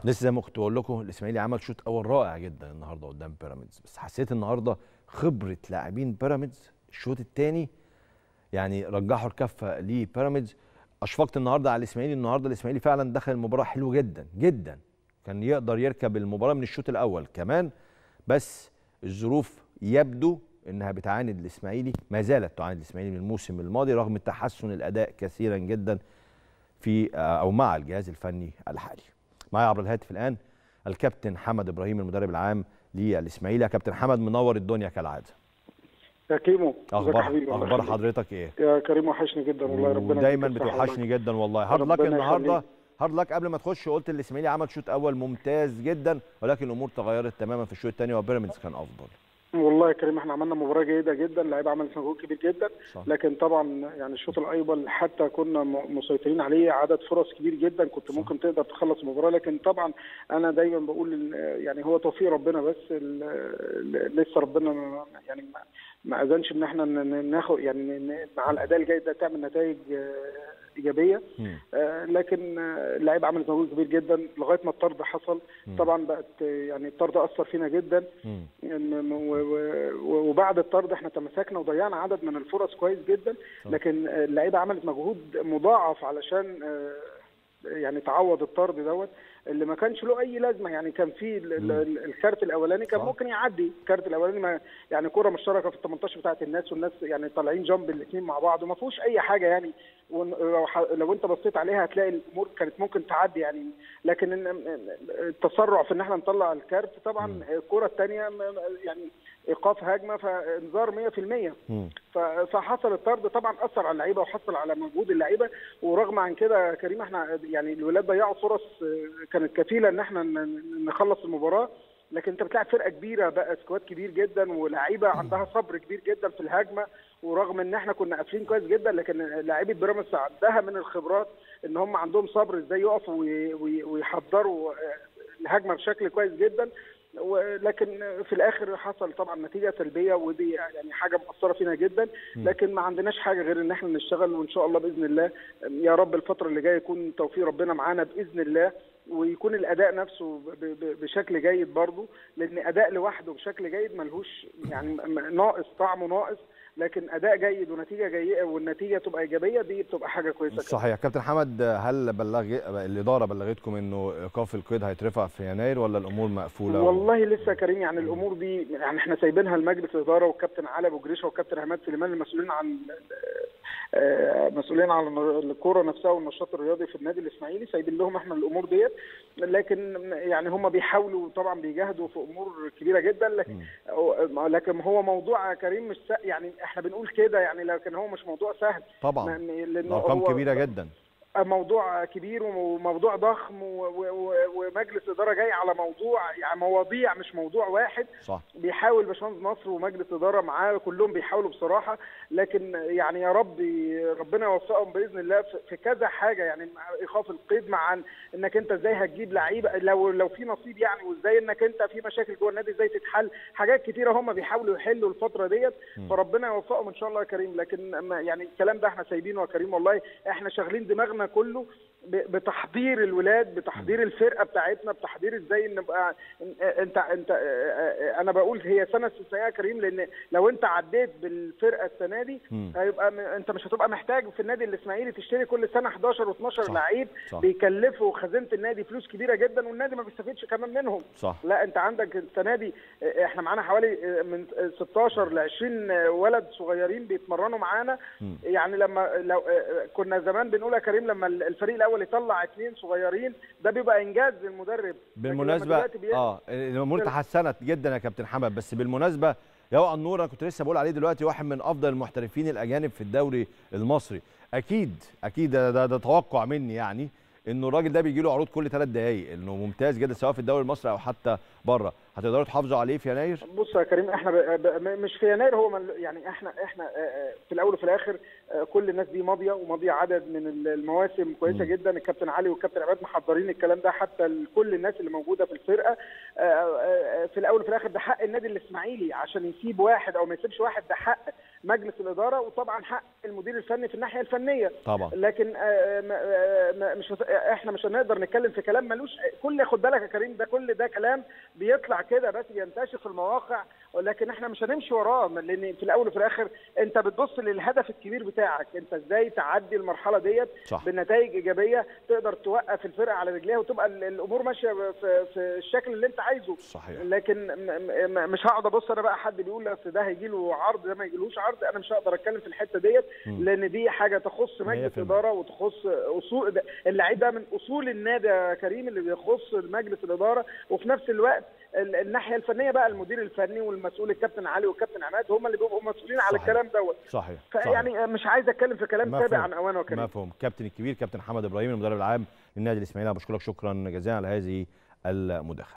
لسه زي ما كنت بقول لكم الاسماعيلي عمل شوط اول رائع جدا النهارده قدام بيراميدز بس حسيت النهارده خبره لاعبين بيراميدز الشوط الثاني يعني رجحوا الكفه لبيراميدز اشفقت النهارده على الاسماعيلي النهارده الاسماعيلي فعلا دخل المباراه حلو جدا جدا كان يقدر يركب المباراه من الشوط الاول كمان بس الظروف يبدو انها بتعاند الاسماعيلي ما زالت تعاند الاسماعيلي من الموسم الماضي رغم تحسن الاداء كثيرا جدا في او مع الجهاز الفني الحالي معايا عبر الهاتف الان الكابتن حمد ابراهيم المدرب العام للاسماعيلي يا كابتن حمد منور الدنيا كالعاده يا كيمو ازيك يا اخبار حبيبي الله اخبار يخليك. حضرتك ايه يا كريم وحشني جدا والله ربنا دايما يديك الصحة بتوحشني جدا والله هارد لك ربنا النهارده يخليك. هارد لك قبل ما تخش قلت الاسماعيلي عمل شوط اول ممتاز جدا ولكن الامور تغيرت تماما في الشوط الثاني وبيراميدز كان افضل والله يا كريم احنا عملنا مباراه جيده جدا اللعيبه عملت مجهود كبير جدا صح. لكن طبعا يعني الشوط الاول حتى كنا م- مسيطرين عليه عدد فرص كبير جدا كنت صح. ممكن تقدر تخلص المباراه لكن طبعا انا دايما بقول ال- يعني هو توفيق ربنا بس ال- ال- لسه ربنا ما- يعني ما- ما اذنش ان احنا ن- ن- ناخد يعني ن- مع الاداء الجيد ده تعمل نتائج آه، ايجابيه مم. آه، لكن آه، اللعيبه عملت مجهود كبير جدا لغايه ما الطرد حصل مم. طبعا بقت آه، يعني الطرد اثر فينا جدا مم. إن- و- و- وبعد الطرد احنا تمسكنا وضيعنا عدد من الفرص كويس جدا صح. لكن آه، اللعيبه عملت مجهود مضاعف علشان آه، يعني تعوض الطرد دوت اللي ما كانش له اي لازمه يعني كان في ال- ال- مم. ال- الكارت الاولاني كان صح. ممكن يعدي الكارت الاولاني ما يعني كره مشتركه في ال 18 بتاعت الناس والناس يعني طالعين جنب الاثنين مع بعض وما فيهوش اي حاجه يعني ون- لو ح- لو انت بصيت عليها هتلاقي الامور كانت ممكن تعدي يعني لكن إن- التسرع في ان احنا نطلع الكارت طبعا مم. الكره الثانيه يعني ايقاف هجمه فانذار 100% مم. ف- فحصل الطرد طبعا اثر على اللعيبه وحصل على مجهود اللعيبه ورغم عن كده يا كريم احنا يعني الولاد ضيعوا فرص آه، كانت كفيله ان احنا ن- ن- نخلص المباراه لكن انت بتلعب فرقه كبيره بقى سكواد كبير جدا ولاعيبه عندها صبر كبير جدا في الهجمه ورغم ان احنا كنا قافلين كويس جدا لكن لاعيبه بيراميدز عندها من الخبرات ان هم عندهم صبر ازاي يقفوا وي- وي- ويحضروا آه، الهجمه بشكل كويس جدا ولكن في الاخر حصل طبعا نتيجه سلبيه ودي يعني حاجه مؤثره فينا جدا لكن ما عندناش حاجه غير ان احنا نشتغل وان شاء الله باذن الله يا رب الفتره اللي جايه يكون توفيق ربنا معانا باذن الله ويكون الاداء نفسه ب- ب- بشكل جيد برضه لان اداء لوحده بشكل جيد ملهوش يعني م- ناقص طعمه ناقص لكن اداء جيد ونتيجه جيده والنتيجه تبقى ايجابيه دي بتبقى حاجه كويسه صحيح كابتن حمد هل بلغ الاداره بلغتكم انه ايقاف القيد هيترفع في يناير ولا الامور مقفوله والله لسه يا كريم يعني الامور دي يعني احنا سايبينها لمجلس الاداره والكابتن علي ابو جريشه والكابتن عماد سليمان المسؤولين عن آه، مسؤولين عن الكوره نفسها والنشاط الرياضي في النادي الاسماعيلي سايبين لهم احنا الامور ديت لكن يعني هم بيحاولوا طبعا بيجاهدوا في امور كبيره جدا لكن لكن هو موضوع يا كريم مش سهل يعني احنا بنقول كده يعني لكن هو مش موضوع سهل طبعا لأنه ارقام هو- كبيره جدا موضوع كبير وموضوع ضخم و- و- و- ومجلس اداره جاي على موضوع يعني مواضيع مش موضوع واحد صح بيحاول باشمهندس نصر ومجلس اداره معاه كلهم بيحاولوا بصراحه لكن يعني يا رب ربنا يوفقهم باذن الله في- في كذا حاجه يعني مع ايقاف القيد مع إن- انك انت ازاي هتجيب لعيبه لو لو في نصيب يعني وازاي انك انت في مشاكل جوه النادي ازاي تتحل حاجات كتيره هم بيحاولوا يحلوا الفتره ديت فربنا يوفقهم ان شاء الله يا كريم لكن ما- يعني الكلام ده احنا سايبينه يا كريم والله احنا شاغلين دماغنا كله ب- بتحضير الولاد بتحضير الفرقه بتاعتنا بتحضير ازاي نبقى انت انت انا بقول هي سنه استثنائيه يا كريم لان لو انت عديت بالفرقه السنه دي مم. هيبقى م- انت مش هتبقى محتاج في النادي الاسماعيلي تشتري كل سنه 11 و12 صح. لعيب صح. بيكلفوا خزينه النادي فلوس كبيره جدا والنادي ما بيستفيدش كمان منهم صح لا انت عندك السنه دي اه، احنا معانا حوالي اه، من 16 ل 20 ولد صغيرين بيتمرنوا معانا مم. يعني لما لو اه، اه، كنا زمان بنقول يا كريم لما الفريق الاول يطلع اثنين صغيرين ده بيبقى انجاز للمدرب لكن لما بالمناسبه دلوقتي بي- اه الامور تحسنت جدا يا كابتن حمد بس بالمناسبه يا النور انا كنت لسه بقول عليه دلوقتي واحد من افضل المحترفين الاجانب في الدوري المصري اكيد اكيد ده, ده, ده توقع مني يعني انه الراجل ده بيجي له عروض كل ثلاث دقائق انه ممتاز جدا سواء في الدوري المصري او حتى بره هتقدروا تحافظوا عليه في يناير بص يا كريم احنا ب... ب... مش في يناير هو من... يعني احنا احنا في الاول وفي الاخر كل الناس دي ماضيه وماضيه عدد من المواسم كويسه م. جدا الكابتن علي والكابتن عماد محضرين الكلام ده حتى كل الناس اللي موجوده في الفرقه في الاول وفي الاخر ده حق النادي الاسماعيلي عشان يسيب واحد او ما يسيبش واحد ده حق مجلس الاداره وطبعا حق المدير الفني في الناحيه الفنيه طبعا لكن مش احنا مش هنقدر نتكلم في كلام ملوش كل خد بالك يا كريم ده كل ده كلام بيطلع كده بس بينتشر في المواقع ولكن احنا مش هنمشي وراه لان في الاول وفي الاخر انت بتبص للهدف الكبير بتاعك انت ازاي تعدي المرحله ديت بنتائج ايجابيه تقدر توقف الفرقه على رجليها وتبقى الامور ماشيه في, في الشكل اللي انت عايزه صحيح. لكن مش هقعد ابص انا بقى حد بيقول اصل ده هيجي له عرض ده ما يجيلوش عرض انا مش هقدر اتكلم في الحته ديت لان دي حاجه تخص مجلس اداره وتخص اصول اللعيب ده من اصول النادي يا كريم اللي بيخص مجلس الاداره وفي نفس الوقت الناحيه الفنيه بقى المدير الفني والمسؤول الكابتن علي والكابتن عماد هم اللي بيبقوا مسؤولين على الكلام دوت صحيح فيعني صحيح. مش عايز اتكلم في كلام تابع عن اوانه وكلام مفهوم كابتن الكبير كابتن حمد ابراهيم المدرب العام للنادي الاسماعيلي بشكرك شكرا جزيلا على هذه المداخله